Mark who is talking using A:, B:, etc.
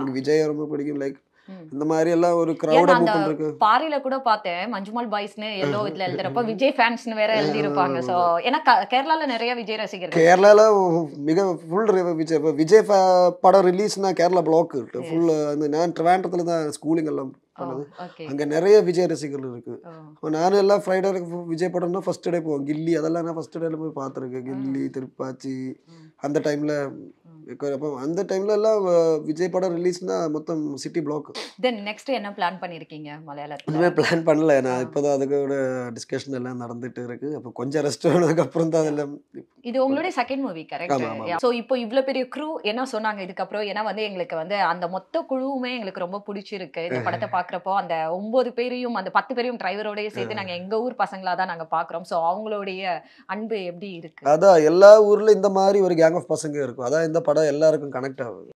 A: எனக்கு விஜய் ரொம்ப பிடிக்கும் லைக்
B: ம்.
A: இந்த மாதிரி எல்லாம் ஒரு
B: ஏன்னா
A: க்ரௌட
B: அந்த
A: புக் பண்றதுக்கு
B: பாரியில கூட பார்த்தேன் மஞ்சுமால் பாய்ஸ்னு எல்லோ இதுல எழுதுறப்ப விஜய் ஃபேன்ஸ்னு வேற எழுதி இருப்பாங்க சோ ஏன்னா க- கேரளால நிறைய விஜய் ரசிகர்கள்
A: கேரளால மிக ஃபுல் விஜய் இப்ப விஜய் ஃப- படம் ரிலீஸ்னா கேரளா பிளாக் ஃபுல் அந்த நான் ட்ரிவாண்டத்தில் தான் ஸ்கூலிங் எல்லாம் பண்ணது
B: ஓகே
A: அங்க நிறைய விஜய் ரசிகர்கள் இருக்கு அப்ப நானும் எல்லாம் ஃப்ரைடே விஜய் படம்னா ஃபர்ஸ்ட் டே போவோம் கில்லி அதெல்லாம் நான் ஃபர்ஸ்ட் டேல போய் பார்த்துருக்கேன் கில்லி திருப்பாச்சி அந்த டைம்ல அப்போ அந்த டைம்ல எல்லாம் அஹ், விஜய் படம் ரிலீஸ்னா மொத்தம் சிட்டி பிளாக்
B: தென் நெக்ஸ்ட் என்ன பிளான் பண்ணிருக்கீங்க மலையாளத்துல
A: இனிமே பிளான் பண்ணல நான் இப்போதான் அதுக்கு டிஸ்கஷன் எல்லாம் நடந்துட்டு இருக்கு அப்போ கொஞ்சம் ரெஸ்ட் ஆனதுக்கு அப்புறம் தான் அதெல்லாம்
B: இது உங்களுடைய செகண்ட் மூவி
A: ஆமா,
B: கரெக்ட்
A: ஆமா.
B: சோ இப்போ இவ்ளோ பெரிய க்ரூ என்ன சொன்னாங்க இதுக்கப்புறம் ஏன்னா வந்து எங்களுக்கு வந்து அந்த மொத்த குழுவுமே எங்களுக்கு ரொம்ப பிடிச்சிருக்கு இந்த படத்தை பாக்குறப்போ அந்த ஒன்பது பேரையும் அந்த பத்து பேரையும் டிரைவரோடய சேர்த்து நாங்க எங்க ஊர் பசங்களா தான் நாங்க பாக்குறோம் சோ அவங்களுடைய அன்பு எப்படி இருக்கு
A: அதான் எல்லா ஊர்ல இந்த மாதிரி ஒரு கேங் ஆஃப் பசங்க இருக்கும் அதான் இந்த படம் எல்லாருக்கும் கனெக்ட் ஆகுது